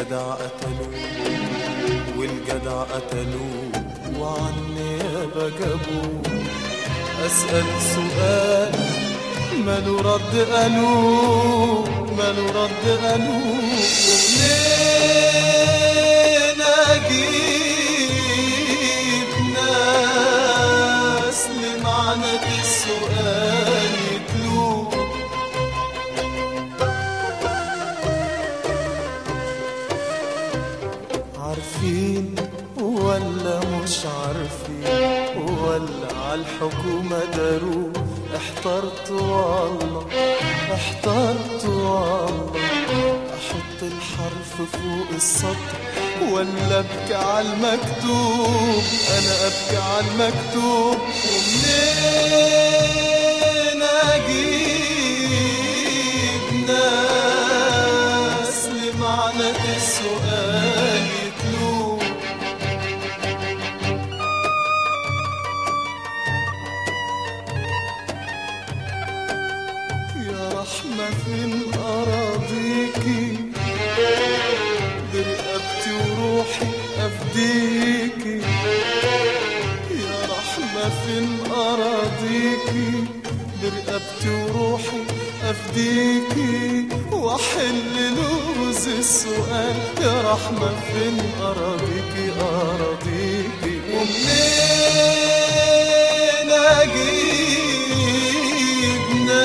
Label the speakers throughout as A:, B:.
A: الجدع قتلوه والجدع قتلوه وعالنيابة جابوه أسأل سؤال ماله رد قالوه ماله رد قالوه منين أجيب ناس لمعنى السؤال يتلوه عارفين ولا مش عارفين ولا عالحكومة داروا احترت والله احترت والله احط الحرف فوق السطر ولا ابكي عالمكتوب انا ابكي عالمكتوب ومنين اجيب ناس لمعنى السؤال يتلوب يا رحمة فين أراضيكي برقبتي وروحي أفديكي يا رحمة فين أراضيكي برقبتي وروحي أفديكي وأحل لغز السؤال يا رحمة فين أراضيكي أراضيكي ومنين أجيب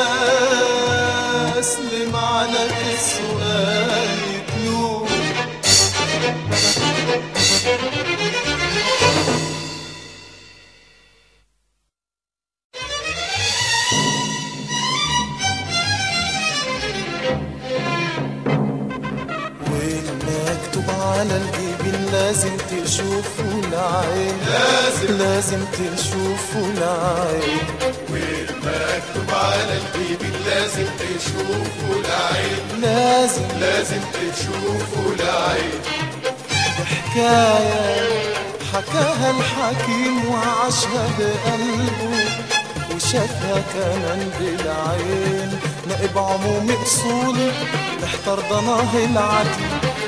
A: ناس لمعنى السؤال يتلوه والمكتوب على الجبين لازم تشوفه العين لازم لازم تشوفه العين
B: والمكتوب على الجبين لازم تشوفه العين
A: لازم
B: لازم تشوفه العين
A: حكاية حكاها الحكيم وعاشها بقلبه وشافها كمان بالعين نائب عمومي أصولي محتار ضناه العدل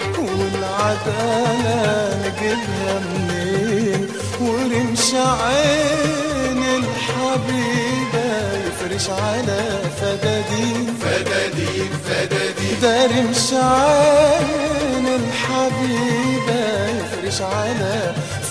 A: والعدالة نجيبها منين ورمش عين الحبيبة يفرش على فدادين
B: فدادين فدادين
A: ده رمش عين الحبيبة يفرش على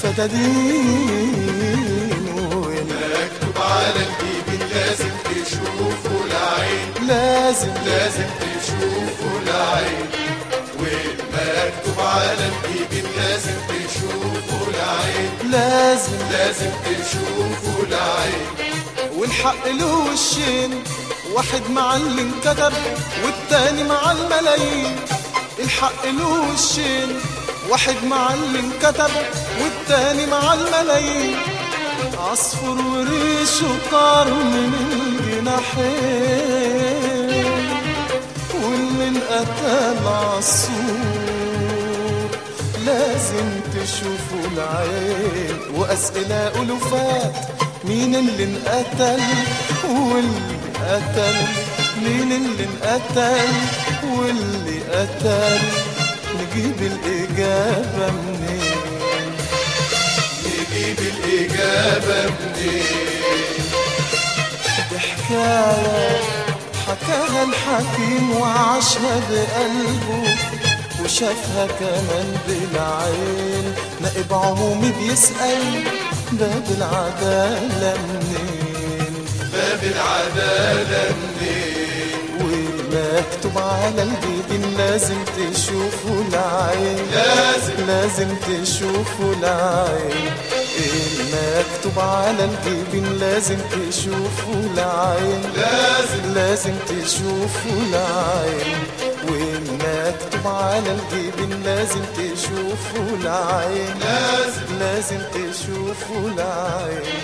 A: فدادين وين
B: مكتوب على الجبين لازم تشوفه العين
A: لازم
B: لازم تشوفه العين والمكتوب على الجبين لازم تشوفه العين
A: لازم
B: لازم تشوفه العين
A: والحق له وشين واحد مع اللي انكتب والتاني مع الملايين الحق له وشين واحد مع اللي انكتب والتاني مع الملايين عصفور وريشه طار من الجناحين واللي انقتل عالسور لازم تشوفوا العين وأسئلة ألوفات مين اللي انقتل واللي قتل مين اللي انقتل واللي قتل نجيب الإجابة منين
B: نجيب الإجابة منين
A: دي حكاية حكاها الحكيم وعاشها بقلبه وشافها كمان بالعين نائب عمومي بيسأل باب العدالة منين
B: باب العدالة منين
A: والمكتوب على الجبين لازم تشوفوا العين
B: لازم
A: لازم تشوفوا العين المكتوب على الجبين لازم تشوفوا العين
B: لازم
A: لازم تشوفوا العين والمكتوب على الجبين لازم تشوفوا العين
B: لازم
A: لازم تشوفوا العين